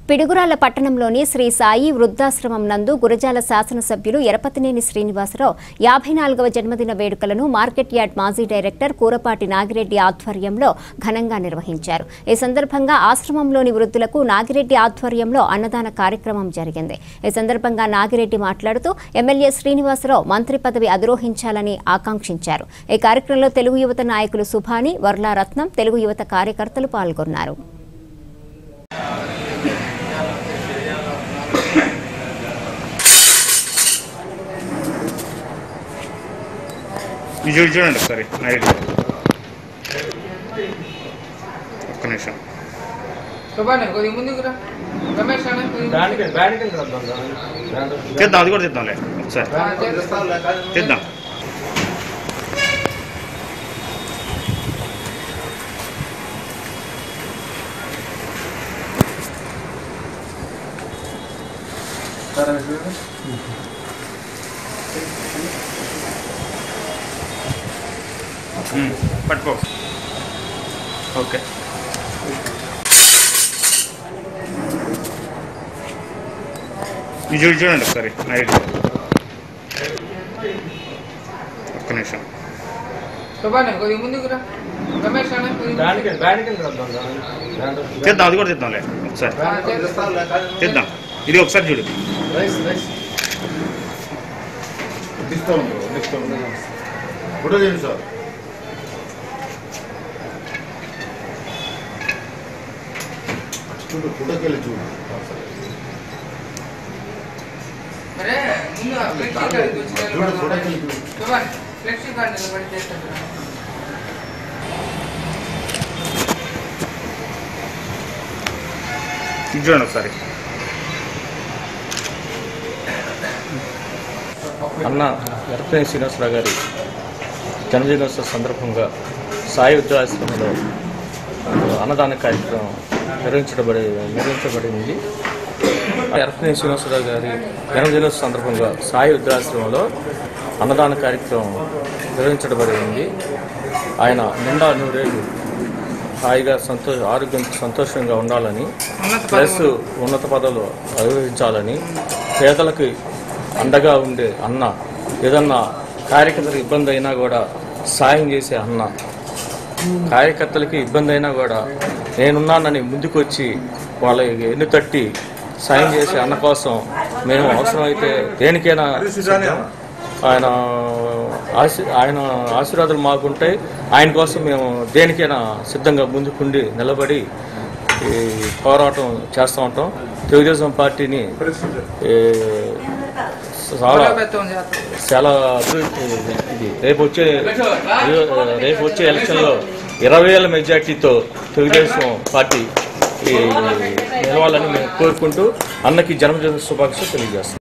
పిడుగురాళ్ల పట్టణంలోని శ్రీ సాయి వృద్ధాశ్రమం నందు గురజాల శాసనసభ్యులు ఎరపతినేని శ్రీనివాసరావు యాభై నాలుగవ జన్మదిన వేడుకలను మార్కెట్ యార్డ్ మాజీ డైరెక్టర్ కూరపాటి నాగిరెడ్డి ఆధ్వర్యంలో ఘనంగా నిర్వహించారు ఈ సందర్భంగా ఆశ్రమంలోని వృద్ధులకు నాగిరెడ్డి ఆధ్వర్యంలో అన్నదాన కార్యక్రమం జరిగింది ఈ సందర్భంగా నాగిరెడ్డి మాట్లాడుతూ ఎమ్మెల్యే శ్రీనివాసరావు మంత్రి పదవి అధిరోహించాలని ఆకాంక్షించారు ఈ కార్యక్రమంలో తెలుగు యువత నాయకులు సుభాని వర్లారత్నం తెలుగు యువత కార్యకర్తలు పాల్గొన్నారు ఇది చూడు చూడండి ఒకసారి నైట్ ఒక్క నిమిషం శుభాన్ని కొద్దిగా ముందుకు రా రమేష్ అన్న కొద్దిగా దానికి దానికి రద్దాం దాంట్లో తీద్దాం అది కూడా తీద్దాంలే ఒకసారి ఆ, చేద్దాం. తీద్దాం ఉమ్, పట్టుకో ఓకే ఇది చూడు చూడండి ఒకసారి నైట్ ఒక్క నిమిషం శుభాన్ని కొద్దిగా ముందుకు రా రమేష్ అన్న కొద్దిగా దానికి దానికి రద్దాం దాంట్లో తీద్దాం అది కూడా తీద్దాంలే ఒకసారి ఆ, చేద్దాం. తీద్దాం ఇది ఒకసారి చూడు rice rice discount discount photo చేయండి సార్ చూడు ఫోటోకి వెళ్ళి చూడు మరే ముందు ఆ ఫ్లెక్సీ కార్డు వచ్చి చూడు నిలబడదాం. ఫోటోకి వెళ్ళి చూడు శుభాన్ని ఫ్లెక్సీ కార్డు నిలబడి చేస్తాను ఇది చూడండి ఒకసారి అన్న ఎరపతి శ్రీనివాసరావు గారి జన్మదినోత్సవ సందర్భంగా సాయి వృద్ధాశ్రమంలో అన్నదాన కార్యక్రమం నిర్వహించబడి నిర్వహించబడింది ఎరపతి శ్రీనివాసరావు గారి జన్మదినోత్సవ సందర్భంగా సాయి వృద్ధాశ్రమంలో అన్నదాన కార్యక్రమం నిర్వహించబడింది ఆయన నిండా నూరేళ్ళు హాయిగా సంతోష ఆరోగ్యంతో సంతోషంగా ఉండాలని ఉన్నత ప్లస్ ఉన్నత పదవులు అభివృద్ధించాలని పేదలకు అండగా ఉండే అన్న ఏదన్నా కార్యకర్తలకు ఇబ్బంది అయినా కూడా సాయం చేసే అన్న కార్యకర్తలకి ఇబ్బంది అయినా కూడా నేనున్నానని ముందుకొచ్చి వాళ్ళకి ఎన్ను తట్టి సాయం చేసే అన్న కోసం మేము అవసరమైతే దేనికైనా సిద్ధం. ఆయన ఆశీ ఆయన ఆశీర్వాదాలు మాకుంటే ఆయన కోసం మేము దేనికైనా సిద్ధంగా ముందుకుండి నిలబడి ఈ పోరాటం చేస్తూ ఉంటాం తెలుగుదేశం పార్టీని ఈ, చాలా బలోపేతం చేస్తాం చాలా అభివృద్ధి ఇది రేపు వచ్చే రేపు వచ్చే ఎలక్షన్లో ఇరవై వేల మెజార్టీతో తెలుగుదేశం పార్టీ ఈ, నిలవాలని మేము కోరుకుంటూ అన్నకి జన్మదిన శుభాకాంక్షలు తెలియజేస్తాం